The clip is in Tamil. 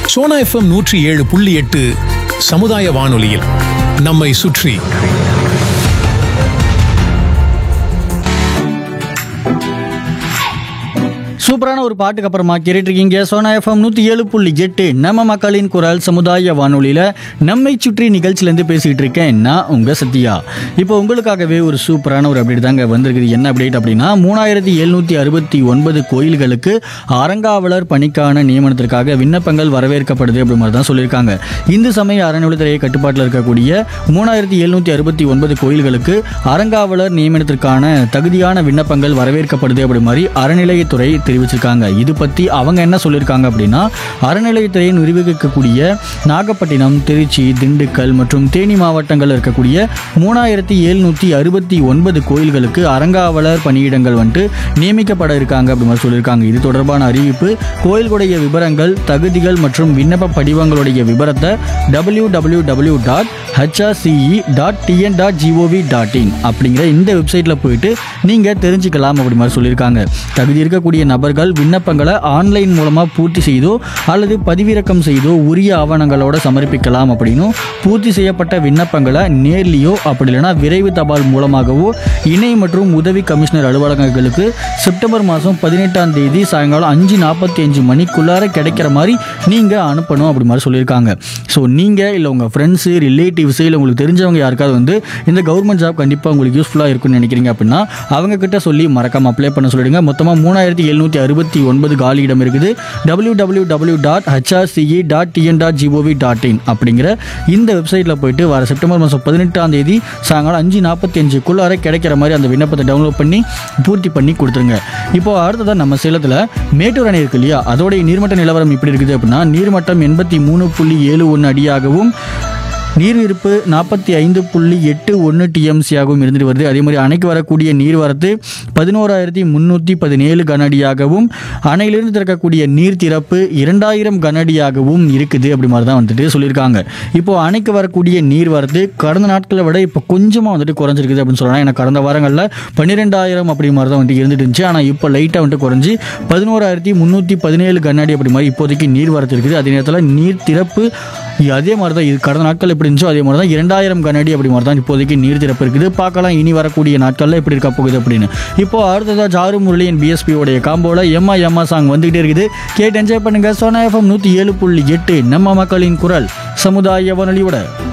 சோனா எஃப்எம் நூற்றி ஏழு புள்ளி எட்டு சமுதாய வானொலியில் நம்மை சுற்றி சூப்பரான ஒரு பாட்டுக்கு அப்புறமா கேட்டுட்டு இருக்கீங்க சோனா எஃப்எம் நூற்றி ஏழு புள்ளி எட்டு நம்ம மக்களின் குரல் சமுதாய வானொலியில் நம்மை சுற்றி நிகழ்ச்சியிலேருந்து பேசிகிட்டு இருக்கேன் நான் உங்கள் சத்யா இப்போ உங்களுக்காகவே ஒரு சூப்பரான ஒரு அப்டேட் தாங்க வந்திருக்குது என்ன அப்டேட் அப்படின்னா மூணாயிரத்தி எழுநூற்றி அறுபத்தி ஒன்பது கோயில்களுக்கு அறங்காவலர் பணிக்கான நியமனத்திற்காக விண்ணப்பங்கள் வரவேற்கப்படுது அப்படி மாதிரி தான் சொல்லியிருக்காங்க இந்து சமய அறநிலைத்துறை கட்டுப்பாட்டில் இருக்கக்கூடிய மூணாயிரத்தி எழுநூற்றி அறுபத்தி ஒன்பது கோயில்களுக்கு அறங்காவலர் நியமனத்திற்கான தகுதியான விண்ணப்பங்கள் வரவேற்கப்படுது அப்படி மாதிரி அறநிலையத்துறை தெரிவிச்சிருக்காங்க இது பற்றி அவங்க என்ன சொல்லியிருக்காங்க அப்படின்னா அறநிலையத்துறையை நிர்வகிக்கக்கூடிய நாகப்பட்டினம் திருச்சி திண்டுக்கல் மற்றும் தேனி மாவட்டங்களில் இருக்கக்கூடிய மூணாயிரத்தி எழுநூற்றி அறுபத்தி ஒன்பது கோயில்களுக்கு அறங்காவலர் பணியிடங்கள் வந்துட்டு நியமிக்கப்பட இருக்காங்க அப்படி மாதிரி சொல்லியிருக்காங்க இது தொடர்பான அறிவிப்பு கோயில்களுடைய விவரங்கள் தகுதிகள் மற்றும் விண்ணப்ப படிவங்களுடைய விவரத்தை W W W dot HRCE dot TN dot GOV dot in அப்படிங்கிற இந்த வெப்சைட்டில் போயிட்டு நீங்கள் தெரிஞ்சுக்கலாம் அப்படி மாதிரி சொல்லியிருக்காங்க தகுதி இருக்கக்கூடிய நபர்கள் விண்ணப்பங்களை ஆன்லைன் மூலமாக பூர்த்தி செய்தோ அல்லது பதிவிறக்கம் செய்தோ உரிய ஆவணங்களோட சமர்ப்பிக்கலாம் அப்படின்னும் பூர்த்தி செய்யப்பட்ட விண்ணப்பங்களை நேர்லேயோ அப்படி இல்லைன்னா விரைவு தபால் மூலமாகவோ இணை மற்றும் உதவி கமிஷனர் அலுவலகங்களுக்கு செப்டம்பர் மாதம் பதினெட்டாம் தேதி சாயங்காலம் அஞ்சு நாற்பத்தி அஞ்சு மணிக்குள்ளார கிடைக்கிற மாதிரி நீங்கள் அனுப்பணும் அப்படி மாதிரி சொல்லியிருக்காங்க ஸோ நீங்கள் இல்லை உங்கள் ஃப்ரெண்ட்ஸு ரிலேட்டிவ்ஸு இல்லை உங்களுக்கு தெரிஞ்சவங்க யாருக்காவது வந்து இந்த கவர்மெண்ட் ஜாப் கண்டிப்பாக உங்களுக்கு யூஸ்ஃபுல்லாக இருக்கும்னு நினைக்கிறீங்க அப்படின்னா அவங்க கிட்ட சொல்லி மறக்காம அப்ளை பண்ண சொல்லிடுங்க மொத்தமாக மூணாயிரத்தி எழுநூற்றி அறுபத்தி ஒன்பது காலி இடம் இருக்குது W W W dot HRCE dot TN dot GOV dot in அப்படிங்கிற இந்த வெப்சைட்டில் போயிட்டு வர செப்டம்பர் மாதம் பதினெட்டாம் தேதி சாயங்காலம் அஞ்சு நாற்பத்தி அஞ்சுக்குள்ளார கிடைக்கிற மாதிரி அந்த விண்ணப்பத்தை டவுன்லோட் பண்ணி பூர்த்தி பண்ணி கொடுத்துருங்க இப்போ அடுத்ததாக நம்ம சேலத்தில் மேட்டூர் அணை இருக்கு இல்லையா அதோடைய நீர்மட்ட நிலவரம் இப்படி இருக்குது அப்படின்னா நீர்மட்டம் எண்பத்தி மூணு புள்ளி ஏழு ஒன்று அடியாகவும் நீர் இருப்பு நாற்பத்தி ஐந்து புள்ளி எட்டு ஒன்று டிஎம்சியாகவும் இருந்துட்டு வருது அதே மாதிரி அணைக்கு வரக்கூடிய நீர்வரத்து பதினோராயிரத்தி முந்நூற்றி பதினேழு கனஅடியாகவும் அணையிலிருந்து திறக்கக்கூடிய நீர் திறப்பு இரண்டாயிரம் கனஅடியாகவும் இருக்குது அப்படி மாதிரி தான் வந்துட்டு சொல்லியிருக்காங்க இப்போ அணைக்கு வரக்கூடிய நீர்வரத்து கடந்த நாட்களை விட இப்போ கொஞ்சமாக வந்துட்டு குறைஞ்சிருக்குது அப்படின்னு சொல்லலாம் ஏன்னா கடந்த வாரங்களில் பன்னிரெண்டாயிரம் அப்படி மாதிரி தான் வந்துட்டு இருந்துட்டு இருந்துச்சு ஆனால் இப்போ லைட்டாக வந்துட்டு குறைஞ்சி பதினோராயிரத்தி முந்நூற்றி பதினேழு கண்ணாடி அப்படி மாதிரி இப்போதைக்கு நீர் வரத்து இருக்குது அதே நேரத்தில் நீர் திறப்பு அதே மாதிரி தான் இது கடந்த நாட்கள் எப்படி இருந்துச்சோ அதே மாதிரி தான் இரண்டாயிரம் கண்ணாடி அப்படி மாதிரி தான் இப்போதைக்கு நீர் திறப்பு இருக்குது பார்க்கலாம் இனி வரக்கூடிய நாட்களில் எப்படி இருக்க போகுது அப்படின்னு இப்போ அடுத்ததாக ஜாரு முரளியன் பிஎஸ்பி உடைய காம்போல எம்மா எம்மா சாங் வந்துகிட்டே இருக்குது கேட்டு என்ஜாய் பண்ணுங்க சோனா எஃப்எம் நூற்றி ஏழு புள்ளி எட்டு நம்ம மக்களின் குரல் சமுதாய வானொலியோட